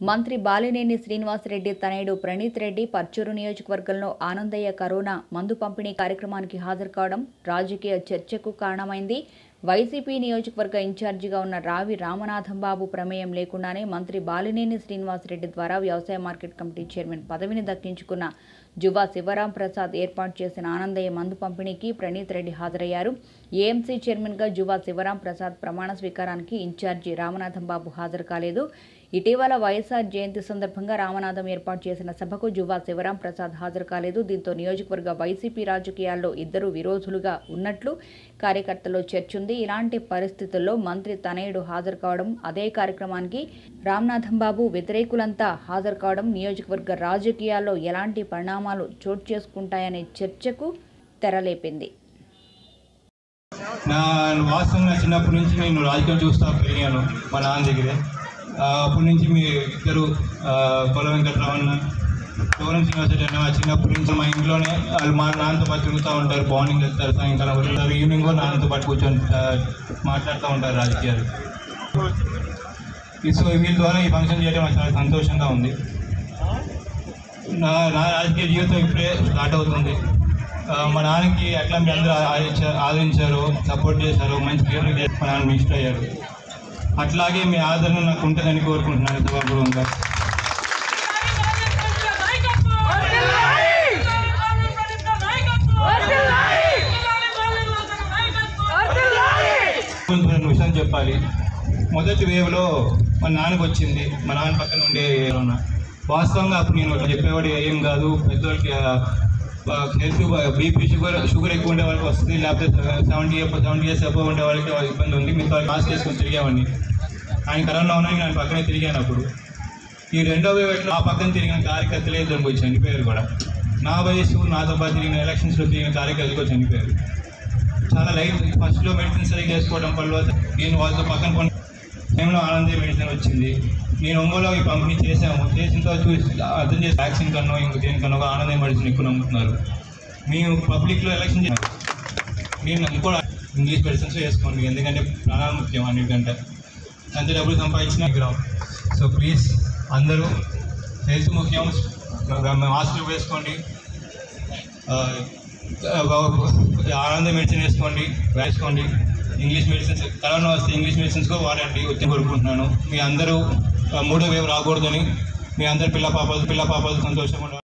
మంత్రి బాలినేని శ్రీనివాసరెడ్డి తనయుడు ప్రణీత్ రెడ్డి పర్చూరు నియోజకవర్గంలో ఆనందయ్య కరోనా మందు పంపిణీ కార్యక్రమానికి హాజరు కావడం రాజకీయ చర్చకు కారణమైంది వైసీపీ నియోజకవర్గ ఇన్ఛార్జిగా ఉన్న రావి రామనాథం బాబు ప్రమేయం లేకుండానే మంత్రి బాలినేని శ్రీనివాసరెడ్డి ద్వారా వ్యవసాయ మార్కెట్ కమిటీ చైర్మన్ పదవిని దక్కించుకున్న జువా శివరాం ప్రసాద్ ఏర్పాటు చేసిన ఆనందయ్య మందు పంపిణీకి ప్రణీత్ రెడ్డి హాజరయ్యారు ఏఎంసీ చైర్మన్గా జువా శివరాం ప్రసాద్ ప్రమాణ స్వీకారానికి ఇన్ఛార్జి రామనాథం బాబు హాజరు కాలేదు ఇటీవల వైఎస్ఆర్ జయంతి సందర్భంగా రామనాథం ఏర్పాటు చేసిన సభకు జువా శివరాం ప్రసాద్ హాజరు కాలేదు దీంతో నియోజకవర్గ వైసీపీ రాజకీయాల్లో ఇద్దరు విరోధులుగా ఉన్నట్లు కార్యకర్తల్లో చర్చ ఉంది ఇలాంటి పరిస్థితుల్లో మంత్రి తనయుడు హాజరు కావడం అదే కార్యక్రమానికి రామనాథం బాబు వ్యతిరేకులంతా హాజరు కావడం నియోజకవర్గ రాజకీయాల్లో ఎలాంటి పరిణామాలు చోటు చేసుకుంటాయనే చర్చకు తెరలేపింది నా వాస్తవంగా చిన్నప్పటి నుంచి నేను రాజకీయం చూస్తూ పెరిగాను మా నాన్న దగ్గరే ఆ, అప్పటి నుంచి మీ ఇద్దరు ఆ, కొల వెంకట్రామన్న గౌరవం శ్రీనివాసరెడ్డి అన్న చిన్నప్పటి నుంచి మా ఇంట్లోనే వాళ్ళు మా నాన్నతో పాటు తిరుగుతూ ఉంటారు మార్నింగ్ వెళ్తారు సాయంకాలం వెళ్తారు ఈవినింగ్ కూడా నాన్నతో పాటు కూర్చొని ఆ, మాట్లాడుతూ ఉంటారు రాజకీయాలు ఈ సో వీళ్ళ ద్వారా ఈ ఫంక్షన్ చేయడం నాకు చాలా సంతోషంగా ఉంది నా నా రాజకీయ జీవితం ఇప్పుడే స్టార్ట్ అవుతుంది ఆ, మా నాన్నకి ఎట్లా మీరు అందరూ ఆదరించారు ఆదరించారు సపోర్ట్ చేశారు మంచి పేరు చేసి మా నాన్న మినిస్టర్ అయ్యారు అట్లాగే మీ ఆదరణ నాకు ఉంటుందని కోరుకుంటున్నాను సభాపూర్వంగా కొంచెం రెండు విషయాలు చెప్పాలి మొదటి వేవ్లో మా నాన్నకు వచ్చింది మా నాన్న పక్కన ఉండే కరోనా. వాస్తవంగా అప్పుడు నేను చెప్పేవాడు ఏం కాదు పెద్దవాళ్ళకి హెల్త్ బీపీ షుగర్ షుగర్ ఎక్కువ ఉండే వాళ్ళకి వస్తుంది లేకపోతే సెవెంటీ సెవెంటీ ఇయర్స్ అబవ్ ఉండే వాళ్ళకి ఇబ్బంది ఉంది మిగతా వాళ్ళు మాస్క్ వేసుకొని తిరిగేవాడిని ఆయన కరోనా ఉన్నాయి నేను పక్కనే తిరిగాను అప్పుడు ఈ రెండో వేవ్ ఎట్లా ఆ పక్కన తిరిగిన కార్యకర్తలే ఇద్దరు పోయి చనిపోయారు కూడా నా వయసు నాతో పాటు తిరిగిన ఎలక్షన్స్లో తిరిగిన కార్యకర్తలు కూడా చనిపోయారు చాలా లైఫ్ ఫస్ట్లో మెడిసిన్ సరిగ్గా వేసుకోవడం వల్ల నేను వాళ్ళతో పక్కన కొన్ని టైంలో ఆనందీ మెడిసిన్ వచ్చింది నేను ఒంగోలో ఈ పంపిణీ చేసాము చేసిన తర్వాత చూసి అర్థం చేసి వ్యాక్సిన్ కన్నా ఇంక దేనికన్నా ఒక ఆనందీ మెడిసిన్ ఎక్కువ నమ్ముతున్నారు మేము పబ్లిక్లో ఎలక్షన్ చేసాము నేను అనుకో ఇంగ్లీష్ మెడిసిన్స్ వేసుకోండి ఎందుకంటే ప్రాణాలు ముఖ్యం అన్నిటికంటే ఎంత డబ్బులు సంపాదించినా గ్రామ్ సో ప్లీజ్ అందరూ హెల్త్ ముఖ్యం మాస్క్ వేసుకోండి ఆ, ఆనంద మెడిసిన్ వేసుకోండి వేసుకోండి ఇంగ్లీష్ మెడిసిన్స్ కరోనా వస్తే ఇంగ్లీష్ మెడిసిన్స్ కూడా వాడండి వచ్చి కోరుకుంటున్నాను మీ అందరూ ఆ, మూడో వేవ్ రాకూడదని మీ అందరు పిల్ల పాపలు పిల్ల పాపలు సంతోషంగా ఉండాలి